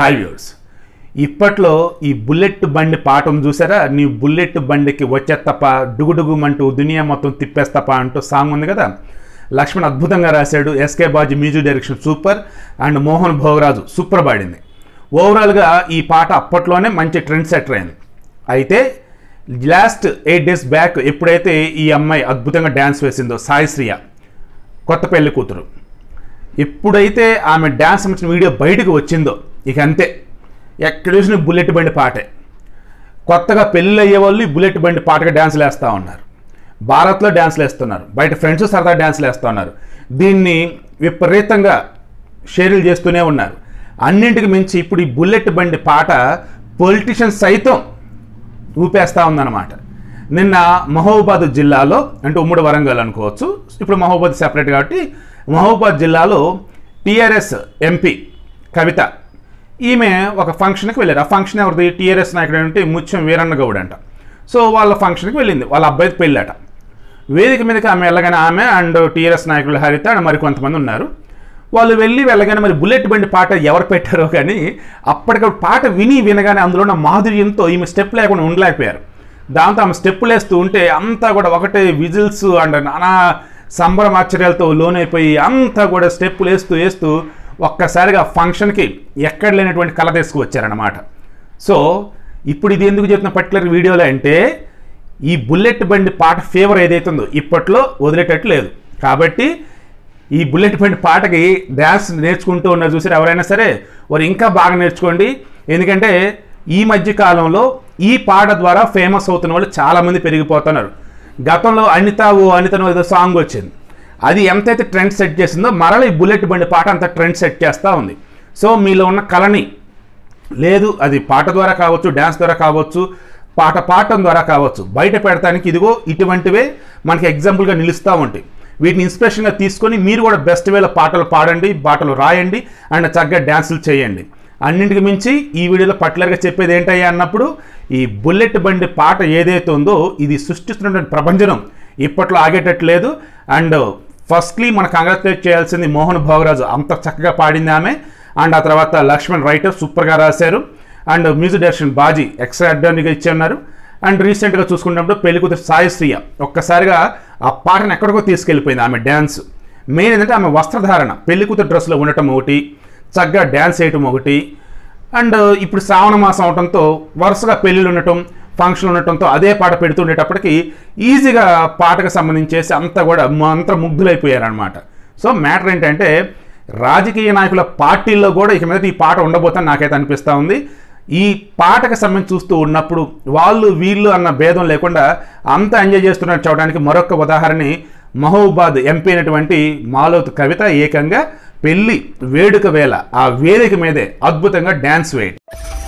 hi viewers ఇప్పట్లో ఈ bullet బండి పాఠం చూసారా నీ బుల్లెట్ బండికి వచ్చేస్తప్ప డుగుడుగుమంటూ దునియా మొత్తం తిప్పేస్తప్ప అంటూ సాంగ్ ఉంది కదా లక్ష్మణ్ అద్భుతంగా రాశాడు SK Baji music direction super and Mohan Bhogaraju super పాడింది ఓవరాల్గా ఈ పాట అప్పట్లోనే మంచి ట్రెండ్ సెటర్ అయింది అయితే లాస్ట్ ఎయిట్ డేస్ బ్యాక్ ఎప్పుడైతే ఈ అమ్మాయి అద్భుతంగా డ్యాన్స్ వేసిందో సాయి శ్రియ కొత్త పెళ్లి కూతురు ఎప్పుడైతే ఆమె డ్యాన్స్ సంబంధించిన వీడియో బయటకు వచ్చిందో ఇక అంతే ఎక్కడ చూసిన బుల్లెట్ బండి పాటే కొత్తగా పెళ్ళి అయ్యే వాళ్ళు ఈ బుల్లెట్ బండి పాటగా డ్యాన్స్లు వేస్తూ ఉన్నారు భారత్లో డ్యాన్స్లు వేస్తున్నారు బయట ఫ్రెండ్స్ సరదా డ్యాన్స్లు వేస్తూ ఉన్నారు దీన్ని విపరీతంగా షేర్లు చేస్తూనే ఉన్నారు అన్నింటికి మించి ఇప్పుడు ఈ బుల్లెట్ బండి పాట పొలిటీషియన్ సైతం ఊపేస్తూ ఉందన్నమాట నిన్న మహబూబాద్ జిల్లాలో అంటే ఉమ్మడి వరంగల్ అనుకోవచ్చు ఇప్పుడు మహబూబాద్ సెపరేట్ కాబట్టి మహబూబాద్ జిల్లాలో టీఆర్ఎస్ ఎంపీ కవిత ఈమె ఒక ఫంక్షన్కి వెళ్ళారు ఆ ఫంక్షన్ ఎవరిది టీఆర్ఎస్ నాయకుడు అంటే ముత్యం వీరన్న గౌడ్ అంట సో వాళ్ళ ఫంక్షన్కి వెళ్ళింది వాళ్ళ అబ్బాయికి పెళ్ళాట వేదిక మీదకి ఆమె వెళ్ళగానే ఆమె అండ్ టీఆర్ఎస్ నాయకులు హరిత అండ్ మరి కొంతమంది ఉన్నారు వాళ్ళు వెళ్ళి వెళ్ళగానే మరి బుల్లెట్ బండి పాట ఎవరు పెట్టారో కానీ అప్పటికప్పుడు పాట విని వినగానే అందులో ఉన్న మాధుర్యంతో ఈమె స్టెప్ లేకుండా ఉండలేకపోయారు దాంతో ఆమె స్టెప్పులు వేస్తూ ఉంటే అంతా కూడా ఒకటే విజిల్స్ అండ్ నానా సంబరమాశ్చర్యాలతో లోనైపోయి అంతా కూడా స్టెప్పులు వేస్తూ వేస్తూ ఒక్కసారిగా ఫంక్షన్కి ఎక్కడ లేనటువంటి కళ తీసుకువచ్చారనమాట సో ఇప్పుడు ఇది ఎందుకు చెప్తున్న పర్టికులర్ వీడియోలో అంటే ఈ బుల్లెట్ బండి పాట ఫేవర్ ఏదైతుందో ఇప్పట్లో వదిలేటట్టు లేదు కాబట్టి ఈ బుల్లెట్ బండి పాటకి డ్యాన్స్ నేర్చుకుంటూ ఉన్నారు చూసారు ఎవరైనా సరే వారు ఇంకా బాగా నేర్చుకోండి ఎందుకంటే ఈ మధ్య కాలంలో ఈ పాట ద్వారా ఫేమస్ అవుతున్న వాళ్ళు చాలామంది పెరిగిపోతున్నారు గతంలో అనిత ఓ అనితను ఏదో సాంగ్ వచ్చింది అది ఎంతైతే ట్రెండ్ సెట్ చేసిందో మరల ఈ బుల్లెట్ బండి పాట అంత ట్రెండ్ సెట్ చేస్తూ ఉంది సో మీలో ఉన్న కళని లేదు అది పాట ద్వారా కావచ్చు డ్యాన్స్ ద్వారా కావచ్చు పాట పాడటం ద్వారా కావచ్చు బయట పెడతానికి ఇదిగో ఇటువంటివే మనకి ఎగ్జాంపుల్గా నిలుస్తూ ఉంటాయి వీటిని ఇన్స్పిరేషన్గా తీసుకొని మీరు కూడా బెస్ట్ వేలో పాటలు పాడండి పాటలు రాయండి అండ్ చక్కగా డ్యాన్సులు చేయండి అన్నింటికి మించి ఈ వీడియోలో పర్టికులర్గా చెప్పేది ఏంటయ్యా అన్నప్పుడు ఈ బుల్లెట్ బండి పాట ఏదైతే ఉందో ఇది సృష్టిస్తున్నటువంటి ప్రపంచం ఇప్పట్లో ఆగేటట్లేదు అండ్ ఫస్ట్లీ మన కంగ్రాచులేట్ చేయాల్సింది మోహన్ భోగరాజు అంత చక్కగా పాడింది ఆమె అండ్ ఆ తర్వాత లక్ష్మణ్ రైటర్ సూపర్గా రాశారు అండ్ మ్యూజిక్ డైరెక్షన్ బాజీ ఎక్స్ట్రాడనరీగా ఇచ్చి ఉన్నారు అండ్ రీసెంట్గా చూసుకున్నప్పుడు పెళ్లి కూతురు సాయి శ్రియ ఒక్కసారిగా ఆ పాటను ఎక్కడికో తీసుకెళ్ళిపోయింది ఆమె డ్యాన్స్ మెయిన్ ఏంటంటే ఆమె వస్త్రధారణ పెళ్లి కూతురు డ్రెస్లో ఉండటం ఒకటి చక్కగా డ్యాన్స్ చేయటం ఒకటి అండ్ ఇప్పుడు శ్రావణ మాసం అవడంతో వరుసగా పెళ్ళిళ్ళు ఉండటం ఫంక్షన్లు ఉండటంతో అదే పాట పెడుతుండేటప్పటికి ఈజీగా పాటకు సంబంధించేసి అంతా కూడా అంతా ముగ్ధులైపోయారనమాట సో మ్యాటర్ ఏంటంటే రాజకీయ నాయకుల పార్టీల్లో కూడా ఇక మీద ఈ పాట ఉండబోతుందని నాకైతే అనిపిస్తూ ఉంది ఈ పాటకు సంబంధించి చూస్తూ ఉన్నప్పుడు వాళ్ళు వీళ్ళు అన్న భేదం లేకుండా అంతా ఎంజాయ్ చేస్తున్నట్టు చూడడానికి మరొక ఉదాహరణని మహబూబాద్ ఎంపీ అయినటువంటి మాలోత్ కవిత ఏకంగా పెళ్లి వేడుక వేళ ఆ వేదిక మీదే అద్భుతంగా డ్యాన్స్ వేయడం